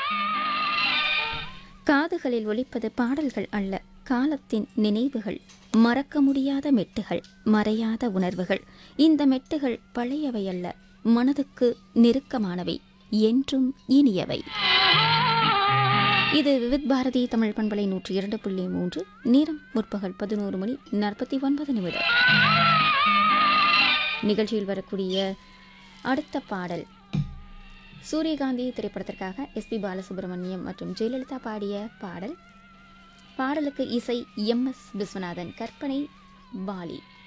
காதுகளில் ஒலிப்பது பாடல்கள் அல்ல காலத்தின் நினைவுகள் மறக்க முடியாத மெட்டுகள் மறையாத உணர்வுகள் இந்த மெட்டுகள் பழையவை அல்ல மனதுக்கு நெருக்கமானவை என்றும் இனியவை இது விவித் பாரதி தமிழ் பண்பலை நூற்றி இரண்டு புள்ளி மூன்று நேரம் முற்பகல் பதினோரு மணி நாற்பத்தி ஒன்பது நிமிடம் நிகழ்ச்சியில் வரக்கூடிய அடுத்த பாடல் சூரியகாந்தி திரைப்படத்திற்காக எஸ்பி பாலசுப்ரமணியம் மற்றும் ஜெயலலிதா பாடிய பாடல் பாடலுக்கு இசை எம் எஸ் விஸ்வநாதன் கற்பனை பாலி